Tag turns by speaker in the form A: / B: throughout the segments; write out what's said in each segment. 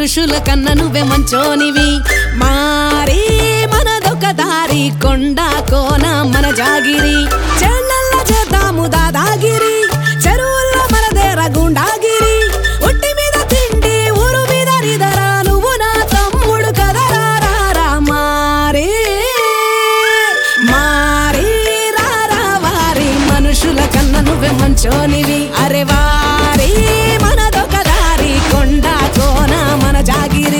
A: మనుషుల కన్న నువ్వే మంచోనివి మారి మనదొక దారి కొండ కోన మన జాగిరి చెళ్ళల్ల చేద్దాము దాదాగిరి చెరువుల్లో మనదేర గుండాగిరి ఒట్టి మీద తిండి ఊరు మీద రిదరా నువ్వు నా తమ్ముడు కదరా రారా మారి మారి రారా వారి మనుషుల కన్న నువ్వే మంచోనివి అరే వారి మనదొక దారి కొండ కోన మన జాగిరి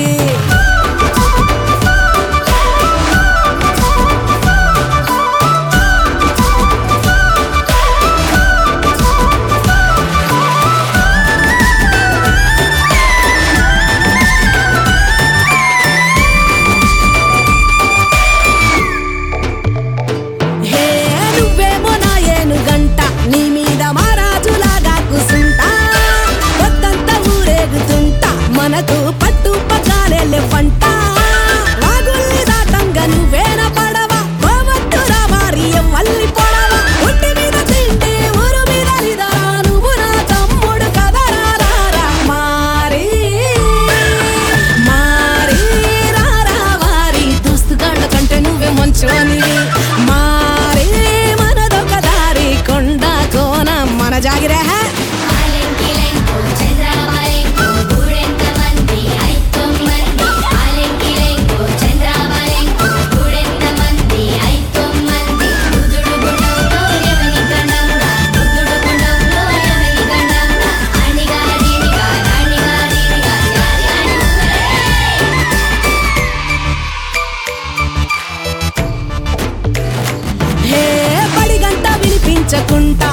A: హే నువ్వేమో నా ఏనుగంట నీ మీద మహారాజులాగా కూసుంటా పొద్దంతా ఊరేగుతుంటా మనకు పట్టు పగ్గాలే పంట వాగుల్ని దాటంగా నువ్వేన పడవ పోవద్దురా వారి మల్లి పొడవ ఒంటి మీద తిండి ఊరు మీద రిదరా నువ్వు నా తమ్ముడు కదరా రారా మారి మారి రారా వారి దోస్తుగాళ్ళ కంటే నువ్వే మంచోనివి మారి మనదొక దారి కొండ కోన మన జాగిరే
B: ఆలెంకిలెంకు చంద్రబాలెంకు గూడెంతమంది ఐతొమ్మంది ఆలెంకిలెంకు చంద్రబాలెంకు గూడెంతమంది ఐతొమ్మంది బుద్ధుడు గుండంలో ఎవని గండంగా బుద్ధుడు గుండంలో ఎవని గండంగా అణిగా దీనిగా అణిగా దీనిగా
A: హే పడి గంట వినిపించకుండా